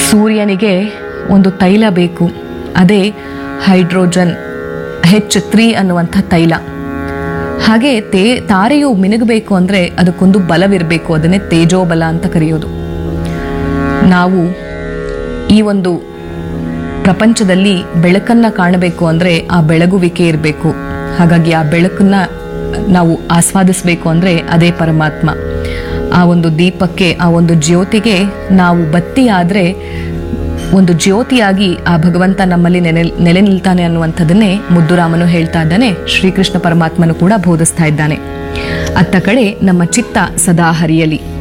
ಸೂರ್ಯನಿಗೆ ಒಂದು ತೈಲ ಬೇಕು ಅದೇ ಹೈಡ್ರೋಜನ್ ಹೆಚ್ ತ್ರೀ ಅನ್ನುವಂಥ ತೈಲ ಹಾಗೆ ತೇ ತಾರೆಯು ಮಿನುಗಬೇಕು ಅಂದರೆ ಅದಕ್ಕೊಂದು ಬಲವಿರಬೇಕು ಅದನ್ನೇ ತೇಜೋಬಲ ಅಂತ ಕರೆಯೋದು ನಾವು ಈ ಒಂದು ಪ್ರಪಂಚದಲ್ಲಿ ಬೆಳಕನ್ನ ಕಾಣಬೇಕು ಅಂದರೆ ಆ ಬೆಳಗುವಿಕೆ ಇರಬೇಕು ಹಾಗಾಗಿ ಆ ಬೆಳಕನ್ನ ನಾವು ಆಸ್ವಾದಿಸಬೇಕು ಅಂದರೆ ಅದೇ ಪರಮಾತ್ಮ ಆ ಒಂದು ದೀಪಕ್ಕೆ ಆ ಒಂದು ಜ್ಯೋತಿಗೆ ನಾವು ಬತ್ತಿ ಆದರೆ ಒಂದು ಜ್ಯೋತಿಯಾಗಿ ಆ ಭಗವಂತ ನಮ್ಮಲ್ಲಿ ನೆನೆ ನೆಲೆ ನಿಲ್ತಾನೆ ಅನ್ನುವಂಥದ್ದನ್ನೇ ಮುದ್ದುರಾಮನು ಹೇಳ್ತಾ ಇದ್ದಾನೆ ಶ್ರೀಕೃಷ್ಣ ಪರಮಾತ್ಮನು ಕೂಡ ಬೋಧಿಸ್ತಾ ಇದ್ದಾನೆ ಅತ್ತ ಕಡೆ ನಮ್ಮ ಚಿತ್ತ ಸದಾ ಹರಿಯಲಿ